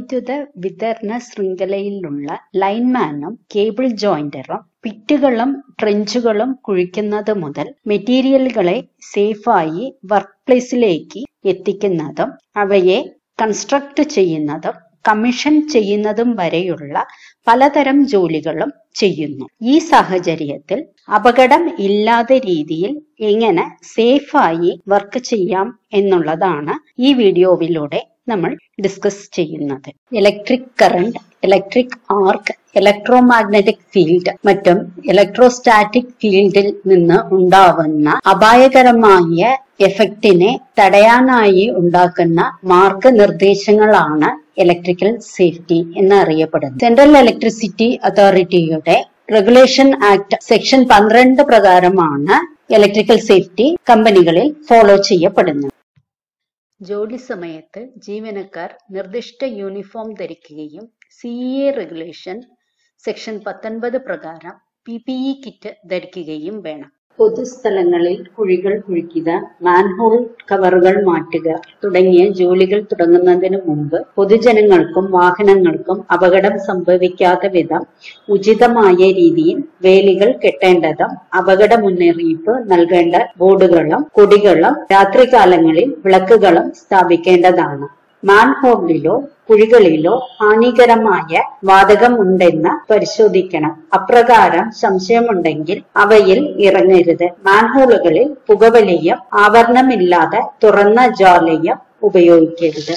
വൈദ്യുത വിതരണ ശൃംഖലയിലുള്ള ലൈൻമാനും കേബിൾ ജോയിന്ററും പിറ്റുകളും ട്രെഞ്ചുകളും കുഴിക്കുന്നത് മുതൽ മെറ്റീരിയലുകളെ സേഫായി വർക്ക് പ്ലേസിലേക്ക് എത്തിക്കുന്നതും അവയെ കൺസ്ട്രക്ട് ചെയ്യുന്നതും കമ്മീഷൻ ചെയ്യുന്നതും വരെയുള്ള പലതരം ജോലികളും ചെയ്യുന്നു ഈ സാഹചര്യത്തിൽ അപകടം ഇല്ലാത്ത രീതിയിൽ എങ്ങനെ സേഫായി വർക്ക് ചെയ്യാം എന്നുള്ളതാണ് ഈ വീഡിയോയിലൂടെ നമ്മൾ ഡിസ്കസ് ചെയ്യുന്നത് electric current electric arc electromagnetic field മറ്റും ഇലക്ട്രോസ്റ്റാറ്റിക് ഫീൽഡിൽ നിന്ന് ഉണ്ടാവുന്ന അപായകരമായ എഫക്റ്റിനെ തടയാനായി ഉണ്ടാക്കുന്ന മാർഗനിർദ്ദേശങ്ങളാണ് ഇലക്ട്രിക്കൽ സേഫ്റ്റി എന്നറിയപ്പെടുന്നത് സെൻട്രൽ ഇലക്ട്രിസിറ്റി അതോറിറ്റിയുടെ റെഗുലേഷൻ ആക്ട് സെക്ഷൻ പന്ത്രണ്ട് പ്രകാരമാണ് ഇലക്ട്രിക്കൽ സേഫ്റ്റി കമ്പനികളിൽ ഫോളോ ചെയ്യപ്പെടുന്നത് ജോലി സമയത്ത് ജീവനക്കാർ നിർദ്ദിഷ്ട യൂണിഫോം ധരിക്കുകയും സി എ റെഗുലേഷൻ സെക്ഷൻ പത്തൊൻപത് പ്രകാരം പി പി ഇ കിറ്റ് ധരിക്കുകയും വേണം പൊതുസ്ഥലങ്ങളിൽ കുഴികൾ കുഴിക്കുക മാൻഹോൾ കവറുകൾ മാറ്റുക തുടങ്ങിയ ജോലികൾ തുടങ്ങുന്നതിന് മുമ്പ് പൊതുജനങ്ങൾക്കും വാഹനങ്ങൾക്കും അപകടം സംഭവിക്കാത്ത വിധം ഉചിതമായ രീതിയിൽ വേലികൾ കെട്ടേണ്ടതും അപകട മുന്നറിയിപ്പ് നൽകേണ്ട ബോർഡുകളും കൊടികളും രാത്രികാലങ്ങളിൽ വിളക്കുകളും സ്ഥാപിക്കേണ്ടതാണ് മാൻഹോളിലോ കുഴികളിലോ ഹാനികരമായ വാതകം ഉണ്ടെന്ന് പരിശോധിക്കണം അപ്രകാരം സംശയമുണ്ടെങ്കിൽ അവയിൽ ഇറങ്ങരുത് മാൻഹോളുകളിൽ പുകവലിയും ആവരണമില്ലാതെ തുറന്ന ജ്വാലയും ഉപയോഗിക്കരുത്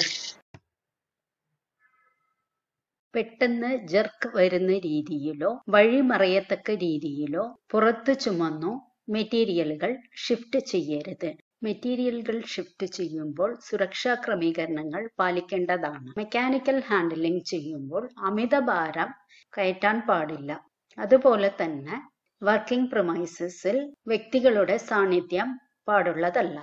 പെട്ടെന്ന് ജർക്ക് വരുന്ന രീതിയിലോ വഴിമറയത്തക്ക രീതിയിലോ പുറത്ത് ചുമന്നോ മെറ്റീരിയലുകൾ ഷിഫ്റ്റ് ചെയ്യരുത് മെറ്റീരിയലുകൾ ഷിഫ്റ്റ് ചെയ്യുമ്പോൾ സുരക്ഷാ ക്രമീകരണങ്ങൾ പാലിക്കേണ്ടതാണ് മെക്കാനിക്കൽ ഹാൻഡിലിംഗ് ചെയ്യുമ്പോൾ അമിതഭാരം കയറ്റാൻ പാടില്ല അതുപോലെ തന്നെ വർക്കിംഗ് പ്രൊമൈസസിൽ വ്യക്തികളുടെ സാന്നിധ്യം പാടുള്ളതല്ല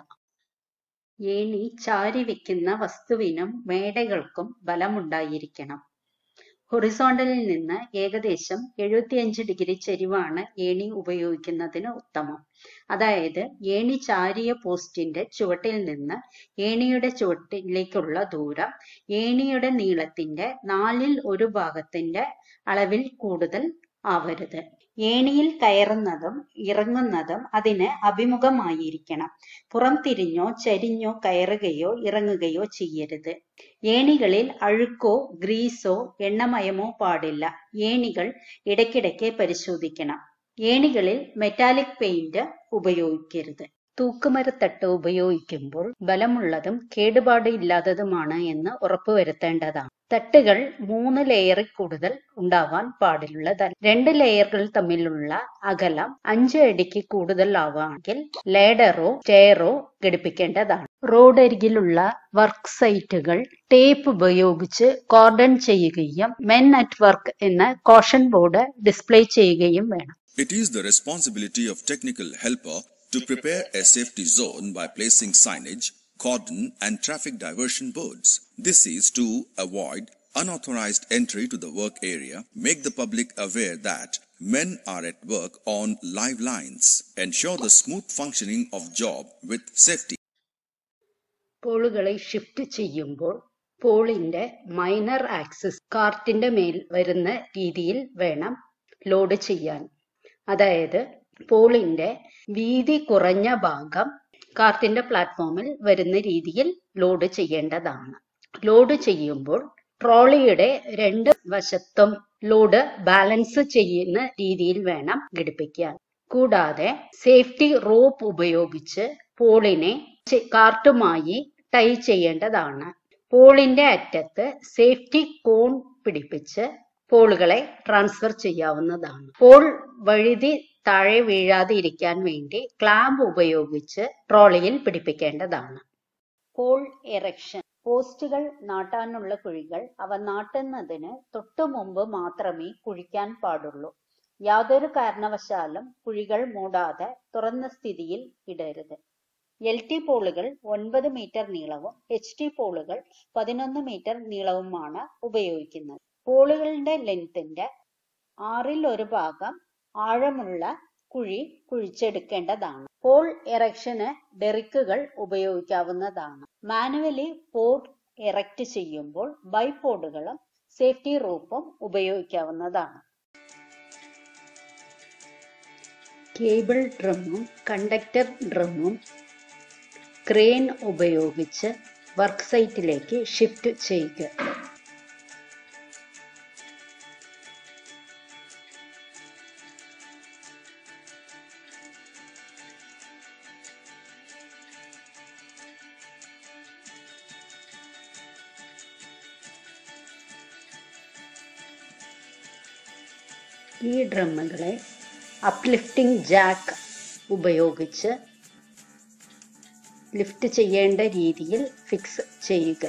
ഏണി ചാരി വെക്കുന്ന വസ്തുവിനും മേടകൾക്കും ബലമുണ്ടായിരിക്കണം ഹൊറിസോണ്ടലിൽ നിന്ന് ഏകദേശം എഴുപത്തിയഞ്ച് ഡിഗ്രി ചെരിവാണ് ഏണി ഉപയോഗിക്കുന്നതിന് ഉത്തമം അതായത് ഏണി ചാരിയ പോസ്റ്റിന്റെ ചുവട്ടിൽ നിന്ന് ഏണിയുടെ ചുവട്ടിലേക്കുള്ള ദൂരം ഏണിയുടെ നീളത്തിന്റെ നാലിൽ ഒരു ഭാഗത്തിന്റെ അളവിൽ കൂടുതൽ ആവരുത് ഏണിയിൽ കയറുന്നതും ഇറങ്ങുന്നതും അതിന് അഭിമുഖമായിരിക്കണം പുറം തിരിഞ്ഞോ ചരിഞ്ഞോ കയറുകയോ ഇറങ്ങുകയോ ചെയ്യരുത് ഏണികളിൽ അഴുക്കോ ഗ്രീസോ എണ്ണമയമോ പാടില്ല ഏണികൾ ഇടയ്ക്കിടയ്ക്ക് പരിശോധിക്കണം ഏണികളിൽ മെറ്റാലിക് പെയിന്റ് ഉപയോഗിക്കരുത് തൂക്കുമരത്തട്ട് ഉപയോഗിക്കുമ്പോൾ ബലമുള്ളതും കേടുപാട് ഇല്ലാത്തതുമാണ് എന്ന് ഉറപ്പുവരുത്തേണ്ടതാണ് തട്ടുകൾ മൂന്ന് ലെയറിൽ കൂടുതൽ ഉണ്ടാവാൻ പാടുള്ളതല്ല രണ്ട് ലെയറുകൾ തമ്മിലുള്ള അകലം അഞ്ച് അടിക്ക് കൂടുതൽ ആവുകയാണെങ്കിൽ ലേഡറോ സ്റ്റെയറോ ഘടിപ്പിക്കേണ്ടതാണ് റോഡരികിലുള്ള വർക്ക് സൈറ്റുകൾ ടേപ്പ് ഉപയോഗിച്ച് കോർഡൺ ചെയ്യുകയും മെൻ അറ്റ് വർക്ക് എന്ന കോഷൻ ബോർഡ് ഡിസ്പ്ലേ ചെയ്യുകയും വേണം It is the responsibility of technical helper to prepare a safety zone by placing signage, cordon and traffic diversion boards. This is to avoid unauthorized entry to the work area, make the public aware that men are at work on live lines, ensure the smooth functioning of job with safety. പോളുകളെ shift ചെയ്യുമ്പോൾ പോളിന്റെ minor axis കാർട്ടിന്റെ മേൽ വരുന്ന രീതിയിൽ വേണം load ചെയ്യാൻ അതായത് പോളിന്റെ വീതി കുറഞ്ഞ ഭാഗം കാർട്ടിന്റെ പ്ലാറ്റ്ഫോമിൽ വരുന്ന രീതിയിൽ ലോഡ് ചെയ്യേണ്ടതാണ് ലോഡ് ചെയ്യുമ്പോൾ ട്രോളിയുടെ രണ്ട് വശത്തും ലോഡ് ബാലൻസ് ചെയ്യുന്ന രീതിയിൽ വേണം ഘടിപ്പിക്കാൻ കൂടാതെ സേഫ്റ്റി റോപ്പ് ഉപയോഗിച്ച് പോളിനെ ചെ- കാർട്ടുമായി ടൈ ചെയ്യേണ്ടതാണ് പോളിന്റെ അറ്റത്ത് സേഫ്റ്റി കോൺ പിടിപ്പിച്ച് പോളുകളെ ട്രാൻസ്ഫർ ചെയ്യാവുന്നതാണ് പോൾ വഴുതി താഴെ വീഴാതെ ഇരിക്കാൻ വേണ്ടി ക്ലാമ്പ് ഉപയോഗിച്ച് ട്രോളിയിൽ പിടിപ്പിക്കേണ്ടതാണ് പോൾ എറക്ഷൻ പോസ്റ്റുകൾ നാട്ടാനുള്ള കുഴികൾ അവ നാട്ടുന്നതിന് തൊട്ടു മുമ്പ് മാത്രമേ കുഴിക്കാൻ പാടുള്ളൂ യാതൊരു കാരണവശാലും കുഴികൾ മൂടാതെ തുറന്ന സ്ഥിതിയിൽ ഇടരുത് എൽ ടി പോളുകൾ ഒൻപത് മീറ്റർ നീളവും എച്ച് ടി പോളുകൾ പതിനൊന്ന് മീറ്റർ നീളവുമാണ് ഉപയോഗിക്കുന്നത് പോളുകളുടെ ലെങ്ത്തിന്റെ ആറിൽ ഒരു ഭാഗം ആഴമുള്ള കുഴി കുഴിച്ചെടുക്കേണ്ടതാണ് പോൾ എറക്ഷന് ഡെറിക്കുകൾ ഉപയോഗിക്കാവുന്നതാണ് മാനുവലി പോർട്ട് എറക്റ്റ് ചെയ്യുമ്പോൾ ബൈപോഡുകളും സേഫ്റ്റി റൂപ്പും ഉപയോഗിക്കാവുന്നതാണ് കേബിൾ ഡ്രമ്മും കണ്ടക്ടർ ഡ്രമ്മും ക്രെയിൻ ഉപയോഗിച്ച് വർക്ക് സൈറ്റിലേക്ക് ഷിഫ്റ്റ് ചെയ്യുക ഈ ഡ്രമ്മുകളെ അപ്ലിഫ്റ്റിംഗ് ജാക്ക് ഉപയോഗിച്ച് ലിഫ്റ്റ് ചെയ്യേണ്ട രീതിയിൽ ഫിക്സ് ചെയ്യുക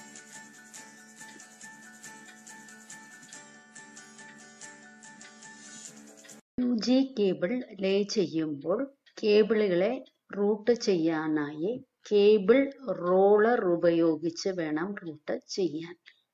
യു ജി കേബിൾ ലേ ചെയ്യുമ്പോൾ കേബിളുകളെ റൂട്ട് ചെയ്യാനായി കേബിൾ റോളർ ഉപയോഗിച്ച് വേണം റൂട്ട് ചെയ്യാൻ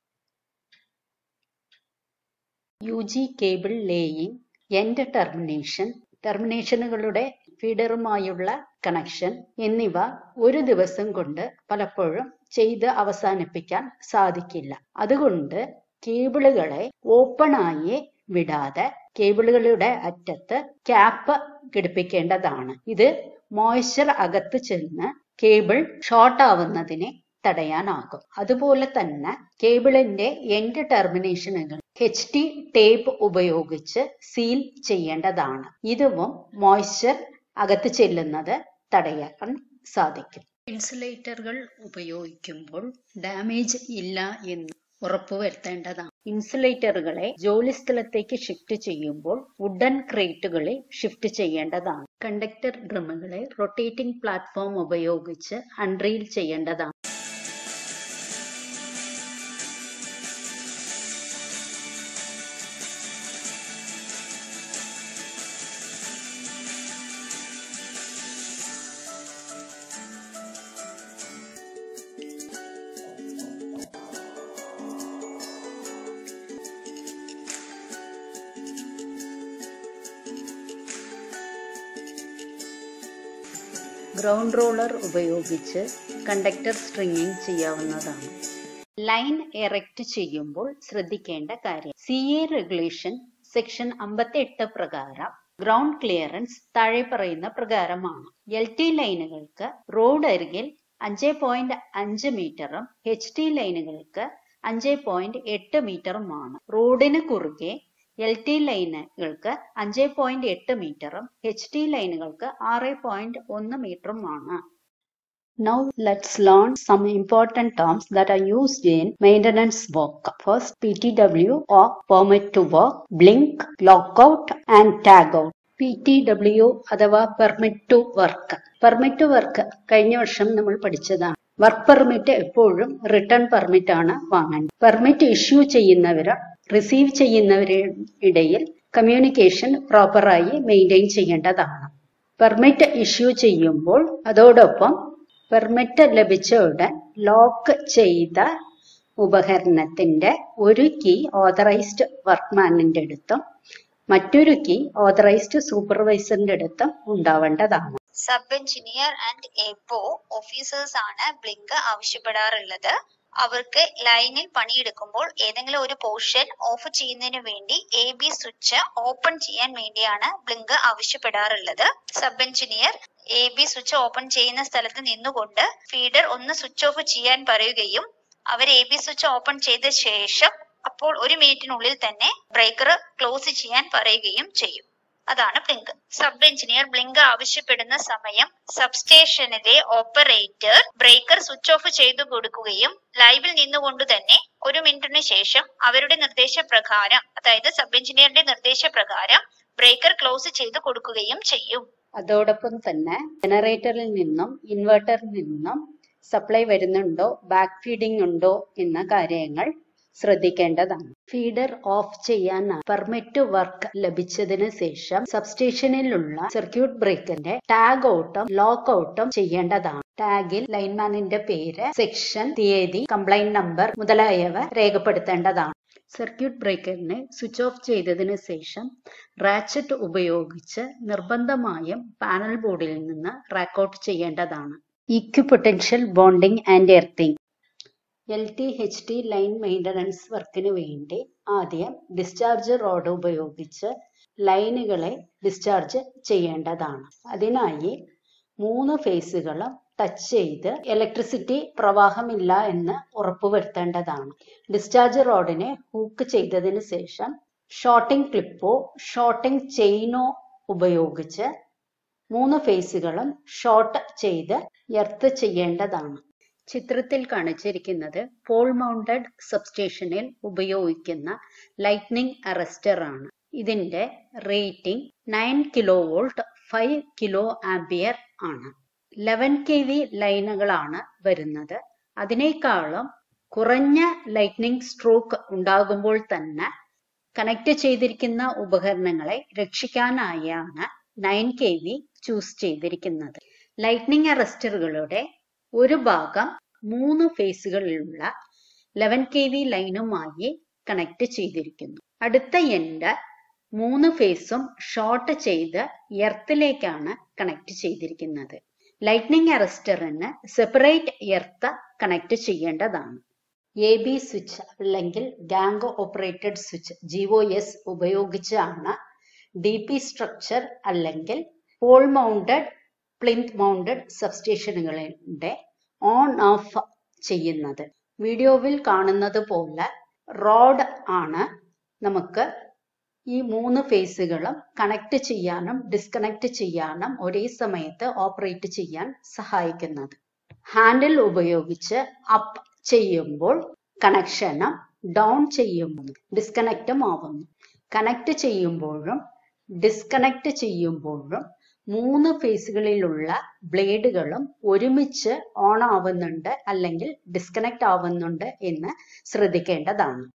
U G cable laying end termination ടെർമിനേഷനുകളുടെ ഫീഡറുമായുള്ള കണക്ഷൻ എന്നിവ ഒരു ദിവസം കൊണ്ട് പലപ്പോഴും ചെയ്ത് അവസാനിപ്പിക്കാൻ സാധിക്കില്ല അതുകൊണ്ട് കേബിളുകളെ ഓപ്പണായി വിടാതെ കേബിളുകളുടെ അറ്റത്ത് ക്യാപ്പ് ഘടിപ്പിക്കേണ്ടതാണ് ഇത് മോയ്സ്ചർ അകത്ത് ചെന്ന് കേബിൾ ഷോർട്ട് ആവുന്നതിനെ തടയാനാകും അതുപോലെ തന്നെ കേബിളിന്റെ എൻഡ് ടെർമിനേഷനുകൾ എച്ച് ടി ടേപ്പ് ഉപയോഗിച്ച് സീൽ ചെയ്യേണ്ടതാണ് ഇതും മോയ്സ്ചർ അകത്ത് ചെല്ലുന്നത് തടയാൻ സാധിക്കും ഇൻസുലേറ്ററുകൾ ഉപയോഗിക്കുമ്പോൾ ഡാമേജ് ഇല്ല എന്ന് ഉറപ്പുവരുത്തേണ്ടതാണ് ഇൻസുലേറ്ററുകളെ ജോലിസ്ഥലത്തേക്ക് ഷിഫ്റ്റ് ചെയ്യുമ്പോൾ വുഡൻ ക്രേറ്റുകളിൽ ഷിഫ്റ്റ് ചെയ്യേണ്ടതാണ് കണ്ടക്ടർ ഡ്രമ്മുകളെ റൊട്ടേറ്റിംഗ് പ്ലാറ്റ്ഫോം ഉപയോഗിച്ച് അൺറീൽ ചെയ്യേണ്ടതാണ് ഗ്രൗണ്ട് റോളർ ഉപയോഗിച്ച് കണ്ടക്ടർ സ്ട്രിങ്ങിങ് ചെയ്യാവുന്നതാണ് ലൈൻ എറക്റ്റ് ചെയ്യുമ്പോൾ ശ്രദ്ധിക്കേണ്ട കാര്യം സി എ റെഗുലേഷൻ സെക്ഷൻ അമ്പത്തി എട്ട് പ്രകാരം ഗ്രൗണ്ട് ക്ലിയറൻസ് താഴെ പറയുന്ന പ്രകാരമാണ് എൽ ടി ലൈനുകൾക്ക് റോഡ് അരികിൽ അഞ്ച് പോയിന്റ് അഞ്ച് മീറ്ററും എച്ച് ടി ലൈനുകൾക്ക് അഞ്ച് പോയിന്റ് എട്ട് മീറ്ററുമാണ് റോഡിന് കുറുകെ എൽ ടി ലൈനുകൾക്ക് അഞ്ച് പോയിന്റ് എട്ട് മീറ്ററും എച്ച് ടി ലൈനുകൾക്ക് ആറ് പോയിന്റ് ഒന്ന് മീറ്ററുമാണ് Now let's learn some important terms that are used in maintenance work. First, PTW or permit to work, blink, lockout and tagout. P T W അഥവാ permit to work permit to work കഴിഞ്ഞ വർഷം നമ്മൾ പഠിച്ചതാണ് work permit എപ്പോഴും return permit ആണ് വാങ്ങേണ്ടത് permit issue ചെയ്യുന്നവരും receive ചെയ്യുന്നവരുടെ ഇടയിൽ കമ്മ്യൂണിക്കേഷൻ പ്രോപ്പറായി മെയിൻറ്റെയിൻ ചെയ്യേണ്ടതാണ് പെർമിറ്റ് ഇഷ്യൂ ചെയ്യുമ്പോൾ അതോടൊപ്പം പെർമിറ്റ് ലഭിച്ച ഉടൻ ലോക്ക് ചെയ്ത ഉപകരണത്തിന്റെ ഒരു കീ ഓതറൈസ്ഡ് വർക്ക്മാനിന്റെ അടുത്തും മറ്റൊരു കീ ഓതറൈസ്ഡ് സൂപ്പർവൈസറിന്റെ അടുത്തും ഉണ്ടാവേണ്ടതാണ് സബ് എഞ്ചിനീയർ ആൻഡ് എപോ ഓഫീസേഴ്സ് ആണ് ബ്ലിങ്ക് ആവശ്യപ്പെടാറുള്ളത് അവർക്ക് ലൈനിൽ പണിയെടുക്കുമ്പോൾ ഏതെങ്കിലും ഒരു പോർഷൻ ഓഫ് ചെയ്യുന്നതിന് വേണ്ടി എ ബി സ്വിച്ച് ഓപ്പൺ ചെയ്യാൻ വേണ്ടിയാണ് ബ്ലിങ്ക് ആവശ്യപ്പെടാറുള്ളത് sub engineer A B switch open ചെയ്യുന്ന സ്ഥലത്ത് നിന്നുകൊണ്ട് ഫീഡർ ഒന്ന് സ്വിച്ച് ഓഫ് ചെയ്യാൻ പറയുകയും അവർ എ ബി സ്വിച്ച് ഓപ്പൺ ചെയ്ത ശേഷം അപ്പോൾ ഒരു മിനിറ്റിനുള്ളിൽ തന്നെ ബ്രേക്കർ ക്ലോസ് ചെയ്യാൻ പറയുകയും ചെയ്യും അതാണ് ബ്ലിങ്ക് സബ് എഞ്ചിനീയർ ബ്ലിങ്ക് ആവശ്യപ്പെടുന്ന സമയം സബ്സ്റ്റേഷനിലെ ഓപ്പറേറ്റർ ബ്രേക്കർ സ്വിച്ച് ഓഫ് ചെയ്തു കൊടുക്കുകയും ലൈവിൽ നിന്നുകൊണ്ട് തന്നെ ഒരു മിനിറ്റിന് ശേഷം അവരുടെ നിർദ്ദേശപ്രകാരം അതായത് സബ് എഞ്ചിനീയറുടെ നിർദ്ദേശപ്രകാരം ബ്രേക്കർ ക്ലോസ് ചെയ്തു കൊടുക്കുകയും ചെയ്യും അതോടൊപ്പം തന്നെ ജനറേറ്ററിൽ നിന്നും ഇൻവെർട്ടറിൽ നിന്നും സപ്ലൈ വരുന്നുണ്ടോ ബാക്ക് ഫീഡിംഗ് ഉണ്ടോ എന്ന കാര്യങ്ങൾ ശ്രദ്ധിക്കേണ്ടതാണ് ഫീഡർ ഓഫ് ചെയ്യാൻ പെർമിറ്റ് വർക്ക് ലഭിച്ചതിന് ശേഷം സബ്സ്റ്റേഷനിലുള്ള സർക്യൂട്ട് ബ്രേക്കറിന്റെ ടാഗ് ഔട്ടും ലോക്ക് ഔട്ടും ചെയ്യേണ്ടതാണ് ടാഗിൽ ലൈൻമാനിന്റെ പേര് സെക്ഷൻ തീയതി കംപ്ലൈന്റ് നമ്പർ മുതലായവ രേഖപ്പെടുത്തേണ്ടതാണ് സർക്യൂട്ട് ബ്രേക്കറിനെ സ്വിച്ച് ഓഫ് ചെയ്തതിന് ശേഷം റാച്ചറ്റ് ഉപയോഗിച്ച് നിർബന്ധമായും പാനൽ ബോർഡിൽ നിന്ന് റാക്കൗട്ട് ചെയ്യേണ്ടതാണ് equipotential bonding and earthing L T H T line maintenance വർക്കിന് വേണ്ടി ആദ്യം ഡിസ്ചാർജ് റോഡ് ഉപയോഗിച്ച് ലൈനുകളെ ഡിസ്ചാർജ് ചെയ്യേണ്ടതാണ് അതിനായി മൂന്ന് ഫേസുകളും ടച്ച് ചെയ്ത് ഇലക്ട്രിസിറ്റി പ്രവാഹമില്ല എന്ന് ഉറപ്പുവരുത്തേണ്ടതാണ് ഡിസ്ചാർജ് റോഡിനെ ഹൂക്ക് ചെയ്തതിന് ശേഷം ഷോർട്ടിംഗ് ക്ലിപ്പോ ഷോർട്ടിംഗ് ചെയിനോ ഉപയോഗിച്ച് മൂന്ന് ഫേസുകളും ഷോർട്ട് ചെയ്ത് എർത്ത് ചെയ്യേണ്ടതാണ് ചിത്രത്തിൽ കാണിച്ചിരിക്കുന്നത് പോൾ മൗണ്ടഡ് സബ്സ്റ്റേഷനിൽ ഉപയോഗിക്കുന്ന ലൈറ്റ്നിങ് അറസ്റ്റർ ആണ് ഇതിന്റെ rating nine kilo volt five kilo ampere ആണ് ലെവൻ കെ വി ലൈനുകളാണ് വരുന്നത് അതിനേക്കാളും കുറഞ്ഞ ലൈറ്റ്നിങ് സ്ട്രോക്ക് ഉണ്ടാകുമ്പോൾ തന്നെ കണക്ട് ചെയ്തിരിക്കുന്ന ഉപകരണങ്ങളെ രക്ഷിക്കാനായാണ് നയൻ കെ വി ചൂസ് ചെയ്തിരിക്കുന്നത് ലൈറ്റ്നിങ് അറസ്റ്ററുകളുടെ ഒരു ഭാഗം മൂന്ന് ഫേസുകളിലുള്ള ലെവൻ കെ വി ലൈനുമായി കണക്ട് ചെയ്തിരിക്കുന്നു അടുത്ത എൻഡ് മൂന്ന് ഫേസും ഷോർട്ട് ചെയ്ത് എർത്തിലേക്കാണ് കണക്ട് ചെയ്തിരിക്കുന്നത് ലൈറ്റ്നിങ് അറസ്റ്ററിന് സെപ്പറേറ്റ് എർത്ത് കണക്ട് ചെയ്യേണ്ടതാണ് എ ബി സ്വിച്ച് അല്ലെങ്കിൽ gang operated switch G O S ഉപയോഗിച്ചാണ് ഡി പി സ്ട്രക്ചർ അല്ലെങ്കിൽ പോൾ മൗണ്ടഡ് പ്ലിന്ത് മൗണ്ടഡ് സബ്സ്റ്റേഷനുകളുടെ ഓൺ ഓഫ് ചെയ്യുന്നത് വീഡിയോയിൽ കാണുന്നത് പോലെ റോഡ് ആണ് നമുക്ക് ഈ മൂന്ന് ഫേസുകളും കണക്ട് ചെയ്യാനും ഡിസ്കണക്ട് ചെയ്യാനും ഒരേ സമയത്ത് ഓപ്പറേറ്റ് ചെയ്യാൻ സഹായിക്കുന്നത് ഹാൻഡിൽ ഉപയോഗിച്ച് അപ്പ് ചെയ്യുമ്പോൾ കണക്ഷനും ഡൗൺ ചെയ്യുമ്പോൾ ഡിസ്കണക്റ്റും ആവുന്നു കണക്ട് ചെയ്യുമ്പോഴും ഡിസ്കണക്ട് ചെയ്യുമ്പോഴും മൂന്ന് ഫേസുകളിലുള്ള ബ്ലേഡുകളും ഒരുമിച്ച് ഓൺ ആവുന്നുണ്ട് അല്ലെങ്കിൽ ഡിസ്കണക്ട് ആവുന്നുണ്ട് എന്ന് ശ്രദ്ധിക്കേണ്ടതാണ്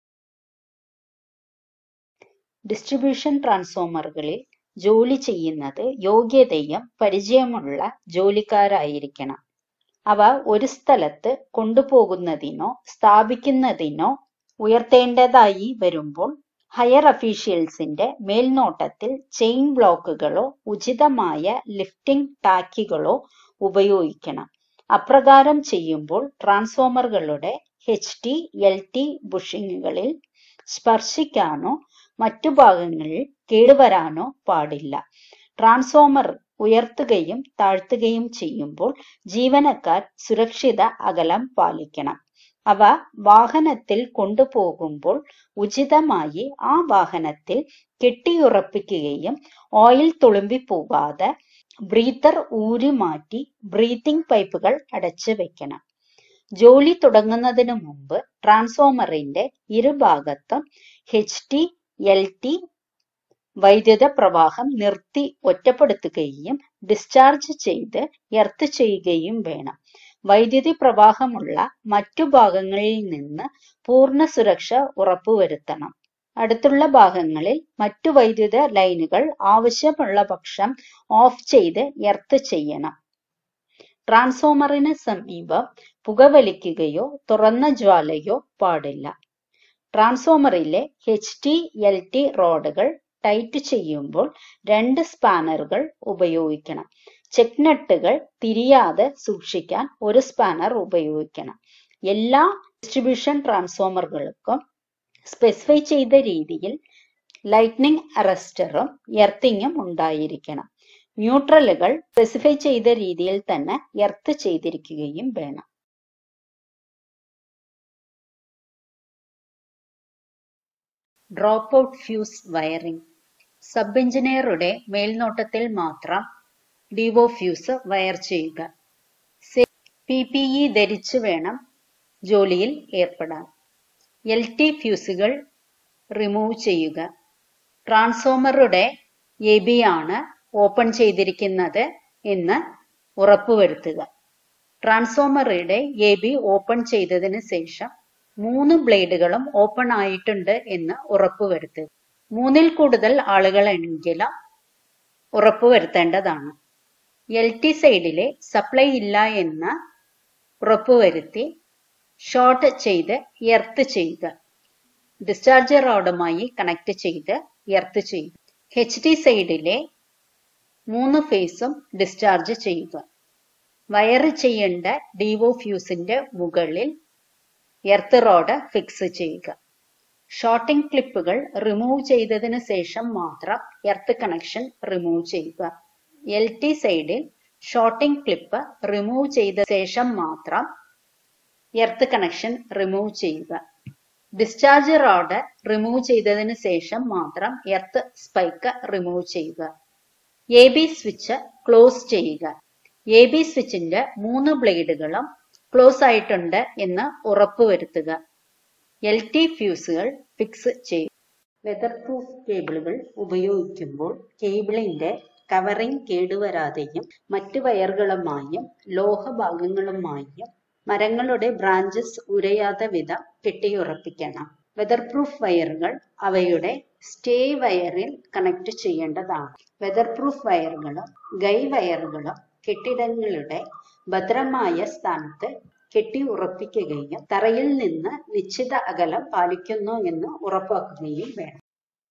ഡിസ്ട്രിബ്യൂഷൻ ട്രാൻസ്ഫോമറുകളിൽ ജോലി ചെയ്യുന്നത് യോഗ്യതയും പരിചയമുള്ള ജോലിക്കാരായിരിക്കണം അവ ഒരു സ്ഥലത്ത് കൊണ്ടുപോകുന്നതിനോ സ്ഥാപിക്കുന്നതിനോ ഉയർത്തേണ്ടതായി വരുമ്പോൾ ഹയർ അഫീഷ്യൽസിന്റെ മേൽനോട്ടത്തിൽ ചെയിൻ ബ്ലോക്കുകളോ ഉചിതമായ ലിഫ്റ്റിംഗ് ടാക്കികളോ ഉപയോഗിക്കണം അപ്രകാരം ചെയ്യുമ്പോൾ ട്രാൻസ്ഫോമറുകളുടെ എച്ച് ടി എൽ ടി ബുഷിങ്ങുകളിൽ സ്പർശിക്കാനോ മറ്റു ഭാഗങ്ങളിൽ കേടുവരാനോ പാടില്ല ട്രാൻസ്ഫോമർ ഉയർത്തുകയും താഴ്ത്തുകയും ചെയ്യുമ്പോൾ ജീവനക്കാർ സുരക്ഷിത അകലം പാലിക്കണം അവ വാഹനത്തിൽ കൊണ്ടുപോകുമ്പോൾ ഉചിതമായി ആ വാഹനത്തിൽ കെട്ടിയുറപ്പിക്കുകയും ഓയിൽ തുളുമ്പി പോകാതെ ബ്രീത്തർ ഊരി മാറ്റി ബ്രീത്തിംഗ് പൈപ്പുകൾ അടച്ചു വെക്കണം ജോലി തുടങ്ങുന്നതിന് മുമ്പ് ട്രാൻസ്ഫോമറിന്റെ ഇരുഭാഗത്തും എച്ച് ടി എൽ ടി വൈദ്യുത പ്രവാഹം നിർത്തി ഒറ്റപ്പെടുത്തുകയും ഡിസ്ചാർജ് ചെയ്ത് എർത്ത് ചെയ്യുകയും വേണം വൈദ്യുതി പ്രവാഹമുള്ള മറ്റു ഭാഗങ്ങളിൽ നിന്ന് പൂർണ്ണ സുരക്ഷ ഉറപ്പുവരുത്തണം അടുത്തുള്ള ഭാഗങ്ങളിൽ മറ്റു വൈദ്യുത ലൈനുകൾ ആവശ്യമുള്ള പക്ഷം ഓഫ് ചെയ്ത് എർത്ത് ചെയ്യണം ട്രാൻസ്ഫോമറിന് സമീപം പുകവലിക്കുകയോ തുറന്ന ജ്വാലയോ പാടില്ല ട്രാൻസ്ഫോമറിലെ എച്ച് ടി എൽ ടി റോഡുകൾ ടൈറ്റ് ചെയ്യുമ്പോൾ രണ്ട് സ്പാനറുകൾ ഉപയോഗിക്കണം ചെക്ക് നട്ടുകൾ തിരിയാതെ സൂക്ഷിക്കാൻ ഒരു സ്പാനർ ഉപയോഗിക്കണം എല്ലാ ഡിസ്ട്രിബ്യൂഷൻ ട്രാൻസ്ഫോമറുകൾക്കും സ്പെസിഫൈ ചെയ്ത രീതിയിൽ ലൈറ്റ്നിങ് അറസ്റ്ററും എർത്തിങ്ങും ഉണ്ടായിരിക്കണം ന്യൂട്രലുകൾ സ്പെസിഫൈ ചെയ്ത രീതിയിൽ തന്നെ എർത്ത് ചെയ്തിരിക്കുകയും വേണം drop out fuse wiring sub എഞ്ചിനീയറുടെ മേൽനോട്ടത്തിൽ മാത്രം ഡിവോ ഫ്യൂസ് വയർ ചെയ്യുക പി പി ഇ ധരിച്ചു വേണം ജോലിയിൽ ഏർപ്പെടാൻ എൽ ടി ഫ്യൂസുകൾ റിമൂവ് ചെയ്യുക ട്രാൻസ്ഫോമറുടെ എ ബി ആണ് ഓപ്പൺ ചെയ്തിരിക്കുന്നത് എന്ന് ഉറപ്പുവരുത്തുക ട്രാൻസ്ഫോമറുടെ എ ബി ഓപ്പൺ ചെയ്തതിന് ശേഷം മൂന്ന് ബ്ലേഡുകളും ഓപ്പൺ ആയിട്ടുണ്ട് എന്ന് ഉറപ്പുവരുത്തുക മൂന്നിൽ കൂടുതൽ ആളുകളെങ്കിലും ഉറപ്പുവരുത്തേണ്ടതാണ് എൽ ടി സൈഡിലെ സപ്ലൈ ഇല്ല എന്ന് ഉറപ്പുവരുത്തി ഷോർട്ട് ചെയ്ത് എർത്ത് ചെയ്യുക ഡിസ്ചാർജ് റോഡുമായി കണക്ട് ചെയ്ത് എർത്ത് ചെയ്യുക എച്ച് ടി സൈഡിലെ മൂന്ന് ഫേസും ഡിസ്ചാർജ് ചെയ്യുക വയർ ചെയ്യേണ്ട ഡിവോ ഫ്യൂസിന്റെ മുകളിൽ എർത്ത് റോഡ് ഫിക്സ് ചെയ്യുക ഷോർട്ടിംഗ് ക്ലിപ്പുകൾ റിമൂവ് ചെയ്തതിന് ശേഷം മാത്രം എർത്ത് കണക്ഷൻ റിമൂവ് ചെയ്യുക എൽ ടി സൈഡിൽ ഷോർട്ടിംഗ് ക്ലിപ്പ് റിമൂവ് ചെയ്ത ശേഷം മാത്രം എർത്ത് കണക്ഷൻ റിമൂവ് ചെയ്യുക ഡിസ്ചാർജ് റോഡ് റിമൂവ് ചെയ്തതിന് ശേഷം മാത്രം എർത്ത് സ്പൈക്ക് റിമൂവ് ചെയ്യുക എ ബി സ്വിച്ച് ക്ലോസ് ചെയ്യുക എ ബി സ്വിച്ചിന്റെ മൂന്ന് ബ്ലേഡുകളും ക്ലോസ് ആയിട്ടുണ്ട് എന്ന് ഉറപ്പുവരുത്തുക എൽ ടി ഫ്യൂസുകൾ ഫിക്സ് ചെയ്യും വെതർ പ്രൂഫ് കേബിളുകൾ ഉപയോഗിക്കുമ്പോൾ കേബിളിന്റെ കവറിംഗ് കേടുവരാതെയും മറ്റു വയറുകളുമായും ലോഹഭാഗങ്ങളുമായും മരങ്ങളുടെ ബ്രാഞ്ചസ് ഉരയാത്ത വിധം കെട്ടിയുറപ്പിക്കണം വെതർ പ്രൂഫ് വയറുകൾ അവയുടെ സ്റ്റേ വയറിൽ കണക്ട് ചെയ്യേണ്ടതാണ് വെതർ പ്രൂഫ് വയറുകളും ഗൈ വയറുകളും കെട്ടിടങ്ങളുടെ ഭദ്രമായ സ്ഥാനത്ത് കെട്ടി ഉറപ്പിക്കുകയും തറയിൽ നിന്ന് നിശ്ചിത അകലം പാലിക്കുന്നു എന്ന് ഉറപ്പാക്കുകയും വേണം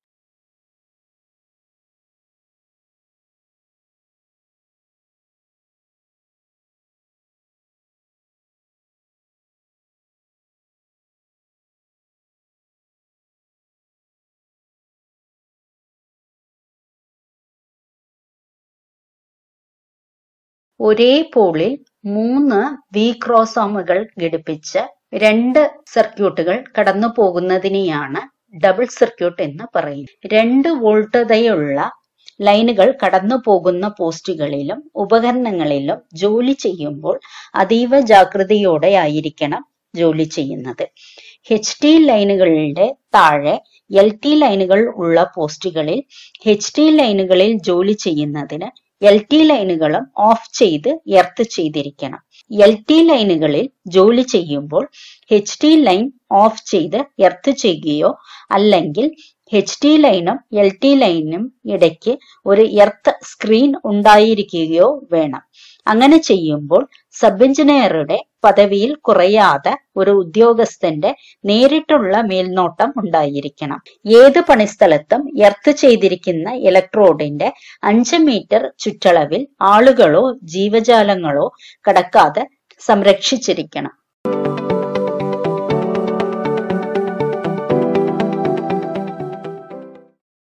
ഒരേ പോളിൽ മൂന്ന് വി ക്രോസോമുകൾ ഘടിപ്പിച്ച് രണ്ട് സർക്യൂട്ടുകൾ കടന്നു പോകുന്നതിനെയാണ് ഡബിൾ സർക്യൂട്ട് എന്ന് പറയുന്നത് രണ്ട് വോൾട്ടതയുള്ള ലൈനുകൾ കടന്നു പോകുന്ന പോസ്റ്റുകളിലും ഉപകരണങ്ങളിലും ജോലി ചെയ്യുമ്പോൾ അതീവ ജാഗ്രതയോടെ ആയിരിക്കണം ജോലി ചെയ്യുന്നത് എച്ച് ടി ലൈനുകളുടെ താഴെ എൽ ടി ലൈനുകൾ ഉള്ള പോസ്റ്റുകളിൽ എച്ച് ടി ലൈനുകളിൽ ജോലി ചെയ്യുന്നതിന് എൽ ടി ലൈനുകളും ഓഫ് ചെയ്ത് എർത്ത് ചെയ്തിരിക്കണം എൽ ടി ലൈനുകളിൽ ജോലി ചെയ്യുമ്പോൾ എച്ച് ടി ലൈൻ ഓഫ് ചെയ്ത് എർത്ത് ചെയ്യുകയോ അല്ലെങ്കിൽ എച്ച് ടി ലൈനും എൽ ടി ലൈനും ഇടയ്ക്ക് ഒരു എർത്ത് സ്ക്രീൻ ഉണ്ടായിരിക്കുകയോ വേണം അങ്ങനെ ചെയ്യുമ്പോൾ സബ് എഞ്ചിനീയറുടെ പദവിയിൽ കുറയാതെ ഒരു ഉദ്യോഗസ്ഥന്റെ നേരിട്ടുള്ള മേൽനോട്ടം ഉണ്ടായിരിക്കണം ഏത് പണിസ്ഥലത്തും എർത്ത് ചെയ്തിരിക്കുന്ന ഇലക്ട്രോഡിന്റെ അഞ്ച് മീറ്റർ ചുറ്റളവിൽ ആളുകളോ ജീവജാലങ്ങളോ കടക്കാതെ സംരക്ഷിച്ചിരിക്കണം